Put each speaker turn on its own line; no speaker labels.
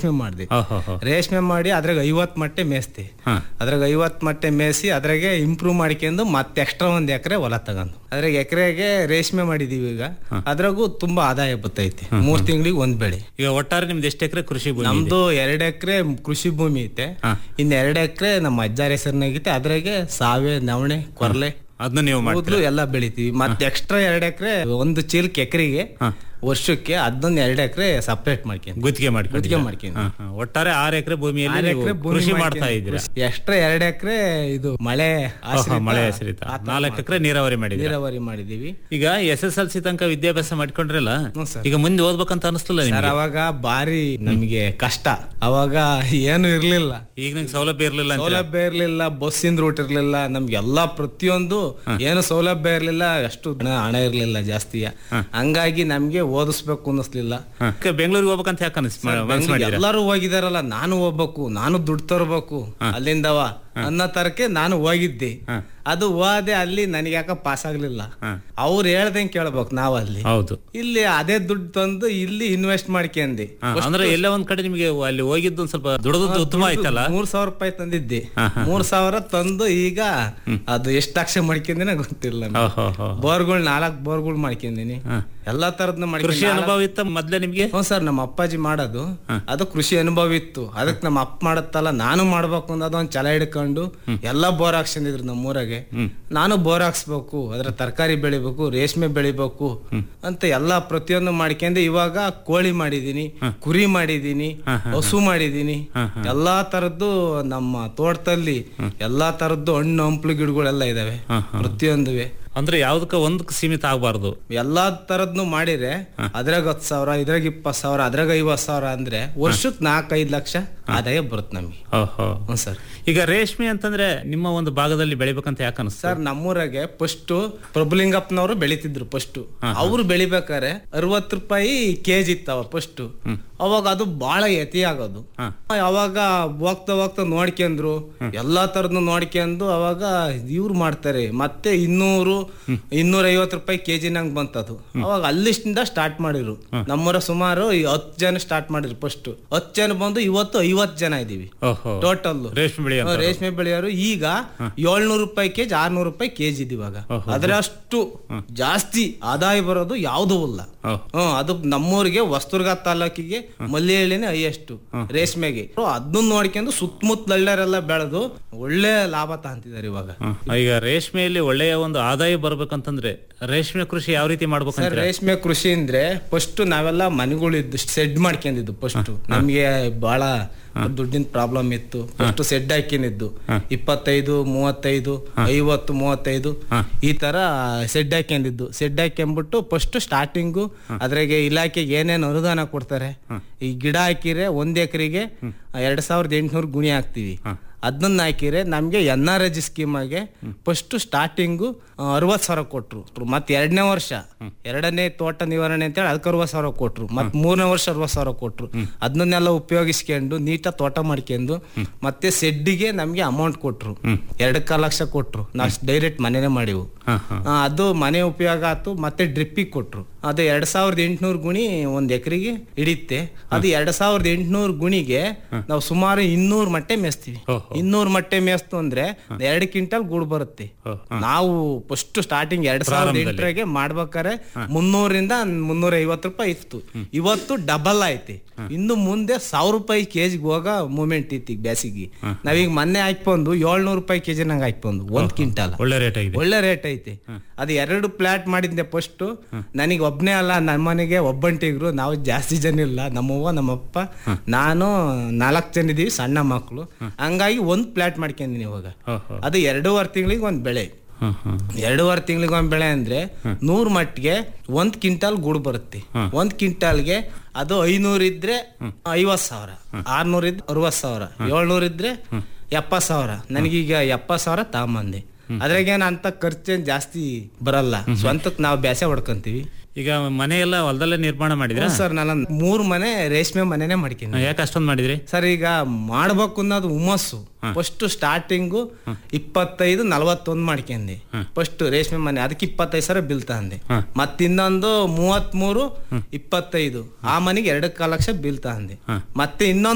ರೇಷ್ಮೆ ಮಾಡ್ದೆ
ಓಹೋ ಹೋ
ರೇಷ್ಮೆ ಮಾಡಿ ಅದ್ರಾಗ ಐವತ್ ಮಟ್ಟೆ ಮೇಸ್ತಿ
ಹಾ.
ಅದ್ರಾಗ ಐವತ್ ಮಟ್ಟೆ ಮೇಯಿಸಿ ಅದ್ರಾಗೆ ಇಂಪ್ರೂವ್ ಮಾಡ್ಕೊಂಡು ಮತ್ತೆ ಎಕ್ಸ್ಟ್ರಾ ಒಂದ್ ಎಕರೆ ಹೊಲ ತಗೊಂಡು ಅದ್ರಾಗ ಎಕರೆಗೆ ರೇಷ್ಮೆ ಮಾಡಿದೀವಿ ಈಗ ಅದ್ರಾಗೂ ತುಂಬಾ ಆದಾಯ ಬರ್ತೈತಿ ಮೂರ್ ತಿಂಗಳಿಗೆ ಒಂದ್ ಬೆಳೆ
ಈಗ ಒಟ್ಟಾರೆ ನಿಮ್ದು ಎಷ್ಟು ಎಕರೆ ಕೃಷಿ ಭೂಮಿ ಇದೆ?
ನಮ್ದು ಎರಡ್ ಎಕರೆ ಕೃಷಿ ಭೂಮಿ ಐತೆ
ಹಾ.
ಇನ್ ಎರಡ್ ಎಕರೆ ನಮ್ಮ ಅಜ್ಜಾರ ಹೆಸರಿನಾಗೈತೆ ಅದ್ರಾಗೆ ಸಾವೆ ನವಣೆ ಕೊರ್ಲೆ
ಅದನ್ನ ನೀವು ಮಾಡಿ
ಕೂದಲು ಎಲ್ಲ ಬೆಳಿತೀವಿ ಮತ್ತೆ ಎಕ್ಸ್ಟ್ರಾ ಎರಡ್ ಎಕರೆ ಒಂದು ಚೀಲಕ್ಕೆ ಎಕರೆಗೆ ವರ್ಷಕ್ಕೆ ಅದನ್ನ ಎರಡ್ ಎಕರೆ ಸಪರೇಟ್ ಮಾಡ್ಕೊಂಡು
ಗುತ್ತಿಗೆ ಮಾಡಿ
ಗುತ್ತಿಗೆ ಮಾಡ್ಕೊಂಡು
ಒಟ್ಟಾರೆ ಆರು ಎಕರೆ ಭೂಮಿಯಲ್ಲಿ
ಆರ್
ನೀವು
ಎಕರೆ ಭೂಮಿ
ಕೃಷಿ
ಮಾಡ್ಕೊಂಡು
ಮಾಡ್ತಾ ಇದ್ದೀರಾ
ಎಕ್ಸ್ಟ್ರಾ ಎರಡ್ ಎಕರೆ ಇದು ಮಳೆ ಆಶ್ರಿತ
ಮಳೆ ಹೆಸರಿತ ನಾಲ್ಕು ಎಕರೆ ನೀರಾವರಿ ಮಾಡಿದ್ದೀರಾ
ನೀರಾವರಿ ಮಾಡಿದೀವಿ
ಈಗ ಎಸ್ ಎಸ್ ಎಲ್ ಸಿ ತನಕ ವಿದ್ಯಾಭ್ಯಾಸ ಮಾಡ್ಕೊಂಡ್ರಲ್ಲ
ಹ್ಞೂ ಸರ್.
ಈಗ ಮುಂದೆ ಓದ್ಬೇಕಂತ ಅನಿಸ್ತಿಲ್ಲ
ಸರ್
ನಿಮ್ಗೆ
ಅವಾಗ ಬಾರಿ ನಮಗೆ ಕಷ್ಟ ಅವಾಗ ಏನು ಇರ್ಲಿಲ್ಲ
ಈಗ ನಂಗೆ ಸೌಲಭ್ಯ ಇರ್ಲಿಲ್ಲ ಅಂತ
ಸೌಲಭ್ಯ ಇರ್ಲಿಲ್ಲ ಬಸ್ಸಿನ ರೂಟ್ ಇರ್ಲಿಲ್ಲ ನಮ್ಗೆಲ್ಲಾ ಪ್ರತಿಯೊಂದು ಏನು ಸೌಲಭ್ಯ ಇರ್ಲಿಲ್ಲ ಅಷ್ಟು ಹಣ ಹಣ ಇರ್ಲಿಲ್ಲ ಜಾಸ್ತಿ ಹಂಗಾಗಿ ನಮ್ಗೆ ಓದಿಸ್ಬೇಕು ಅನ್ನಿಸ್ಲಿಲ್ಲ
ಹ. ಬೆಂಗಳೂರಿಗೆ ಹೋಗ್ಬೇಕಂತ ಯಾಕೆ ಅನಿಸ್ ಮನಸ್ಸು ಮಾಡಿದ್ರ
ಎಲ್ಲರೂ ಹೋಗಿದಾರಲ್ಲ ನಾನು ಹೋಗ್ಬೇಕು ನಾನು ದುಡ್ಡು ತರಬೇಕು ಅಲ್ಲಿಂದವ ಅನ್ನೋ ತರಕ್ಕೆ ನಾನು ಹೋಗಿದ್ದೆ ಅದು ಹೋದೆ ಅಲ್ಲಿ ನನಗೆ ಯಾಕ ಪಾಸ್ ಆಗ್ಲಿಲ್ಲ ಅವ್ರು ಹೇಳ್ದಂಗೆ ಕೇಳ್ಬೇಕು ನಾವ್ ಅಲ್ಲಿ
ಹೌದು
ಇಲ್ಲಿ ಅದೇ ದುಡ್ಡು ತಂದು ಇಲ್ಲಿ ಇನ್ವೆಸ್ಟ್ ಮಾಡ್ಕೊಂಡಿ
ಹ, ಅಂದ್ರೆ ಎಲ್ಲೇ ಒಂದ್ ಕಡೆ ನಿಮಗೆ ಅಲ್ಲಿ ಹೋಗಿದ್ದು ಒಂದ್ ಸ್ವಲ್ಪ ದುಡದದ್ದು ಉತ್ತಮ ಆಯ್ತಲ್ಲ
ಮೂರ್ ಸಾವಿರ ರೂಪಾಯಿ ತಂದಿದ್ದೆ ಮೂರ್ ಸಾವಿರ ತಂದು ಈಗ ಅದು ಎಷ್ಟು ಲಕ್ಷ ಮಾಡ್ಕೊಂಡಿನ ಗೊತ್ತಿಲ್ಲ
ಹೋ, ಹೋ, ಹೋ.
ಬೋರ್ಗಳು ನಾಲ್ಕು ಬೋರ್ಗಳು ಮಾಡ್ಕೊಂಡಿನಿ ಎಲ್ಲಾ ತರದ್ನ
ಕೃಷಿ
ಮಾಡ್ಕೊಂಡು
ಅನುಭವ ಇತ್ತ ಮೊದ್ಲೇ ನಿಮ್ಗೆ
ಹ್ಞೂ ಸರ್ ನಮ್ಮ ಅಪ್ಪಾಜಿ ಮಾಡೋದು ಅದು ಕೃಷಿ ಅನುಭವ ಇತ್ತು ಅದಕ್ಕೆ ನಮ್ಮ ಅಪ್ಪ ಮಾಡತ್ತಲ್ಲ ನಾನು ಮಾಡ್ಬೇಕು ಅನ್ನೋದು ಒಂದು ಛಲ ಹಿಡ್ಕೊಂಡು ಎಲ್ಲಾ ಬೋರ್ ಹಾಕ್ಸಿದ್ರು ನಮ್ಮೂರಾಗೆ ನಾನು ಬೋರ್ ಹಾಕ್ಸ್ಬೇಕು ಅದ್ರ ತರಕಾರಿ ಬೆಳಿಬೇಕು ರೇಷ್ಮೆ ಬೆಳಿಬೇಕು ಅಂತ ಎಲ್ಲಾ ಪ್ರತಿಯೊಂದು ಮಾಡ್ಕೊಂಡು ಇವಾಗ ಕೋಳಿ ಮಾಡಿದೀನಿ ಕುರಿ ಮಾಡಿದೀನಿ ಹಸು ಮಾಡಿದೀನಿ ಎಲ್ಲಾ ತರದ್ದು ನಮ್ಮ ತೋಟದಲ್ಲಿ ಎಲ್ಲಾ ತರದ್ದು ಹಣ್ಣು ಹಂಪ್ಲು ಗಿಡಗಳೆಲ್ಲ ಇದಾವೆ ಪ್ರತಿಯೊಂದುವೆ
ಅಂದ್ರೆ ಯಾವ್ದಕ್ಕ ಒಂದಕ್ಕೆ ಸೀಮಿತ ಆಗಬಾರ್ದು
ಎಲ್ಲಾ ತರದ್ನು ಮಾಡಿದ್ರೆ ಅದ್ರಾಗ ಹತ್ತು ಸಾವಿರ ಇದ್ರಾಗ ಇಪ್ಪತ್ ಸಾವಿರ ಅದ್ರಾಗ ಐವತ್ ಸಾವಿರ ಅಂದ್ರೆ ವರ್ಷಕ್ ನಾಲ್ಕೈದು ಲಕ್ಷ ಆದಾಯ ಬರುತ್ತೆ ನಮಗೆ
ಓಹೋ
ಹ್ಞೂ ಸರ್
ಈಗ ರೇಷ್ಮೆ ಅಂತಂದ್ರೆ ನಿಮ್ಮ ಒಂದು ಭಾಗದಲ್ಲಿ ಬೆಳಿಬೇಕಂತ ಯಾಕೆ ಅನಿಸ್ತು
ಸರ್ ನಮ್ಮೂರಾಗೆ ಫಸ್ಟ್ ಪ್ರಭುಲಿಂಗಪ್ಪನವರು ಬೆಳಿತಿದ್ರು ಫಸ್ಟ್ ಅವ್ರು ಬೆಳಿಬೇಕಾರೆ ಅರವತ್ತು ರೂಪಾಯಿ ಕೆಜಿ ಇತ್ತವ ಫಸ್ಟ್ ಅವಾಗ ಅದು ಬಹಳ ಯತಿ ಆಗೋದು ಅವಾಗ ಹೋಗ್ತಾ ಹೋಗ್ತಾ ನೋಡ್ಕೊಂಡ್ರು ಎಲ್ಲಾ ತರದ್ದು ನೋಡ್ಕೊಂಡು ಅವಾಗ ಇವ್ರು ಮಾಡ್ತಾರೆ ಮತ್ತೆ ಇನ್ನೂರು ಇನ್ನೂರ ಐವತ್ತು ರೂಪಾಯಿ ಕೆಜಿ ನಂಗೆ ಬಂತದು ಅವಾಗ ಅಲ್ಲಿಂದ ಸ್ಟಾರ್ಟ್ ಮಾಡಿರು ನಮ್ಮೂರ ಸುಮಾರು ಈ ಹತ್ತು ಜನ ಸ್ಟಾರ್ಟ್ ಮಾಡಿರು ಫಸ್ಟ್ ಹತ್ತು ಜನ ಬಂದು ಇವತ್ತು ಐವತ್ತು ಜನ ಇದೀವಿ
ಓಹೋ
ಟೋಟಲ್
ರೇಷ್ಮೆ ಬೆಳೆಯ
ಹ್ಮ್, ರೇಷ್ಮೆ ಬೆಳೆಯೋರು ಈಗ ಏಳ್ನೂರು ರೂಪಾಯಿ ಕೆಜಿ ಆರ್ನೂರು ರೂಪಾಯಿ ಕೆಜಿ ಇದೆ ಇವಾಗ ಅದರಷ್ಟು ಜಾಸ್ತಿ ಆದಾಯ ಬರೋದು ಯಾವುದೂ ಇಲ್ಲ
ಓಹ್.
ಹ್ಮ್ ಅದು ನಮ್ಮೂರಿಗೆ ವಸ್ತುರ್ಗ ತಾಲೂಕಿಗೆ ಮಲ್ಲಿಹಳ್ಳಿನೇ ಹೈಯೆಸ್ಟ್ ರೇಷ್ಮೆಗೆ ಅದನ್ನ ನೋಡ್ಕೊಂಡು ಸುತ್ತಮುತ್ತ ಹಳ್ಳಿಯರೆಲ್ಲ ಬೆಳೆದು ಒಳ್ಳೆ ಲಾಭ ತಾಂತಿದ್ದಾರೆ ಇವಾಗ
ಈಗ ರೇಷ್ಮೆಯಲ್ಲಿ ಒಳ್ಳೆಯ ಒಂದು ಆದಾಯ ಬರ್ಬೇಕಂತಂದ್ರೆ ರೇಷ್ಮೆ ಕೃಷಿ ಯಾವ ರೀತಿ
ಸರ್
ಮಾಡ್ಬೇಕಂತ
ರೇಷ್ಮೆ ಕೃಷಿ ಅಂದ್ರೆ ಫಸ್ಟ್ ನಾವೆಲ್ಲ ಮನೆಗಳಿದ್ದು ಸೆಡ್ ಮಾಡ್ಕೊಂಡಿದ್ದು ಫಸ್ಟ್ ನಮ್ಗೆ ಬಹಳ ದುಡ್ಡಿನ ಪ್ರಾಬ್ಲಮ್ ಇತ್ತು ಫಸ್ಟ್ ಸೆಡ್ ಹಾಕಿನಿದ್ದು ಇಪ್ಪತ್ತೈದು ಮೂವತ್ತೈದು ಐವತ್ತು ಮೂವತ್ತೈದು ಈ ತರ ಸೆಡ್ ಹಾಕೊಂಡಿದ್ದು ಸೆಡ್ ಹಾಕ್ಕೊಂಬಿಟ್ಟು ಫಸ್ಟ್ ಸ್ಟಾರ್ಟಿಂಗು ಅದ್ರಾಗೆ ಇಲಾಖೆಗೆ ಏನೇನು ಅನುದಾನ ಕೊಡ್ತಾರೆ ಈ ಗಿಡ ಹಾಕಿದ್ರೆ ಒಂದ್ ಎಕರೆಗೆ ಎರಡ್ ಸಾವಿರದ ಎಂಟುನೂರು ಗುಣಿ ಹಾಕ್ತಿವಿ ಅದನ್ನ ಹಾಕಿದ್ರೆ ನಮ್ಗೆ ಎನ್ ಆರ್ ಎಜ್ ಸ್ಕೀಮಾಗೆ ಫಸ್ಟ್ ಸ್ಟಾರ್ಟಿಂಗು ಅರವತ್ ಸಾವಿರ ಕೊಟ್ರು ಮತ್ತೆ ಎರಡನೇ ವರ್ಷ ಎರಡನೇ ತೋಟ ನಿವಾರಣೆ ಅಂತೇಳಿ ಅದಕ್ಕೆ ಅರವತ್ ಸಾವಿರ ಕೊಟ್ರು ಮತ್ ಮೂರನೇ ವರ್ಷ ಅರವತ್ ಸಾವಿರ ಕೊಟ್ರು ಅದನ್ನೆಲ್ಲ ಉಪಯೋಗಿಸ್ಕೊಂಡು ನೀಟಾಗಿ ತೋಟ ಮಾಡ್ಕೊಂಡು ಮತ್ತೆ ಸೆಡ್ಡಿಗೆ ನಮ್ಗೆ ಅಮೌಂಟ್ ಕೊಟ್ರು ಎರಡ್ ಕಾಲ್ ಲಕ್ಷ ಕೊಟ್ರು ನಾವು ಡೈರೆಕ್ಟ್ ಮನೆನೇ ಮಾಡಿವು ಆ, ಅದು ಮನೆ ಉಪಯೋಗ ಆಯ್ತು ಮತ್ತೆ ಡ್ರಿಪ್ಪಿಗೆ ಕೊಟ್ರು ಅದು ಎರಡ್ ಸಾವಿರದ ಎಂಟುನೂರು ಗುಣಿ ಒಂದ್ ಎಕರೆಗೆ ಹಿಡಿಯುತ್ತೆ ಅದು ಎರಡ್ ಸಾವಿರದ ಎಂಟುನೂರು ಗುಣಿಗೆ ನಾವು ಸುಮಾರು ಇನ್ನೂರು ಮಟ್ಟೆ ಮೇಸ್ತೀವಿ
ಓಹೋ.
ಇನ್ನೂರು ಮಟ್ಟೆ ಮೇಸ್ತು ಅಂದ್ರೆ ಎರಡು ಕ್ವಿಂಟಲ್ ಗೂಡು ಬರುತ್ತೆ ನಾವು ಫಸ್ಟ್ ಸ್ಟಾರ್ಟಿಂಗ್ ಎರಡ್ ಸಾವಿರದ ಎಂಟರಾಗೆ ಮಾಡ್ಬೇಕಾರೆ ಮುನ್ನೂರಿಂದ ಮುನ್ನೂರ ಐವತ್ತು ರೂಪಾಯಿ ಇತ್ತು ಇವತ್ತು ಡಬಲ್ ಐತಿ ಇನ್ನು ಮುಂದೆ ಸಾವಿರ ರೂಪಾಯಿ ಕೆಜಿಗೆ ಹೋಗ ಮೂಮೆಂಟ್ ಇತ್ತು ಈಗ ಬೇಸಿಗೆ ನಾವೀಗ ಮೊನ್ನೆ ಹಾಕ್ಬಂದು ಏಳ್ನೂರು ರೂಪಾಯಿ ಕೆಜಿ ನಂಗೆ ಹಾಕ್ಬಂದು ಒಂದ್ ಕ್ವಿಂಟಲ್
ಒಳ್ಳೆ ರೇಟ್ ಆಗಿದೆ
ಒಳ್ಳೆ ರೇಟ್ ಐತಿ ಅದು ಎರಡು ಪ್ಲಾಟ್ ಮಾಡಿದ್ದೆ ಫಸ್ಟ್ ನನಗೆ ಒಬ್ನೇ ಅಲ್ಲ ನಮ್ಮ ಮನೆಗೆ ಒಬ್ಬಂಟಿಗ್ರು ನಾವು ಜಾಸ್ತಿ ಜನ ಇಲ್ಲ ನಮ್ಮವ್ವ ನಮ್ಮಪ್ಪ ನಾನು ನಾಲ್ಕು ಜನ ಇದೀವಿ ಸಣ್ಣ ಮಕ್ಕಳು ಹಂಗಾಗಿ ಒಂದ್ ಪ್ಲಾಟ್ ಮಾಡ್ಕೊಂಡಿನಿ ಇವಾಗ
ಓಹೋ
ಅದು ಎರಡೂವರೆ ತಿಂಗಳಿಗೆ ಒಂದ್ ಬೆಳೆ
ಹ್ಮ್ ಹ್ಮ್
ಎರಡೂವರೆ ತಿಂಗಳಿಗೆ ಒಂದ್ ಬೆಳೆ ಅಂದ್ರೆ ನೂರ್ ಮಟ್ಟಿಗೆ ಒಂದ್ ಕ್ವಿಂಟಾಲ್ ಗೂಡು ಬರುತ್ತೆ ಒಂದ್ ಕ್ವಿಂಟಾಲ್ಗೆ ಅದು ಐನೂರ್ ಇದ್ರೆ ಐವತ್ ಸಾವಿರ ಆರ್ನೂರ್ ಇದ್ರೆ ಅರವತ್ ಸಾವಿರ ಏಳ್ನೂರ್ ಇದ್ರೆ ಎಪ್ಪತ್ ಸಾವಿರ ನನಗೀಗ ಎಪ್ಪತ್ ಸಾವಿರ ತಗೊಂಬಂದೆ ಅದ್ರಾಗೇನ್ ಅಂತ ಖರ್ಚೇನ್ ಜಾಸ್ತಿ ಬರಲ್ಲ ಸ್ವಂತಕ್ ನಾವು ಬ್ಯಾಸೆ ಹೊಡ್ಕೊಂತೀವಿ
ಈಗ ಮನೆ ಎಲ್ಲ ಹೊಲದಲ್ಲೇ ನಿರ್ಮಾಣ ಮಾಡಿದ್ರಾ
ಸರ್ ನಾನು ಮೂರ್ ಮನೆ ರೇಷ್ಮೆ ಮನೆನೇ ಮಾಡ್ತೀನಿ
ಯಾಕೆ ಅಷ್ಟೊಂದು ಮಾಡಿದ್ರಿ
ಸರ್ ಈಗ ಮಾಡ್ಬೇಕು ಅನ್ನೋದು ಹುಮ್ಮಸ್ಸು ಫಸ್ಟ್ ಸ್ಟಾರ್ಟಿಂಗು ಇಪ್ಪತ್ತೈದು ನಲವತ್ತೊಂದು ಮಾಡ್ಕೊಂಡೆ ಫಸ್ಟ್ ರೇಷ್ಮೆ ಮನೆ ಅದಕ್ಕೆ ಇಪ್ಪತ್ತೈದು ಸಾವಿರ ಬಿಲ್ ತಗೊಂಡೆ ಮತ್ತ ಇನ್ನೊಂದು ಮೂವತ್ಮೂರು ಇಪ್ಪತ್ತೈದು ಆ ಮನೆಗೆ ಎರಡು ಕಾಲು ಲಕ್ಷ ಬಿಲ್ ತಗೊಂಡೆ ಮತ್ತೆ ಇನ್ನೊಂದು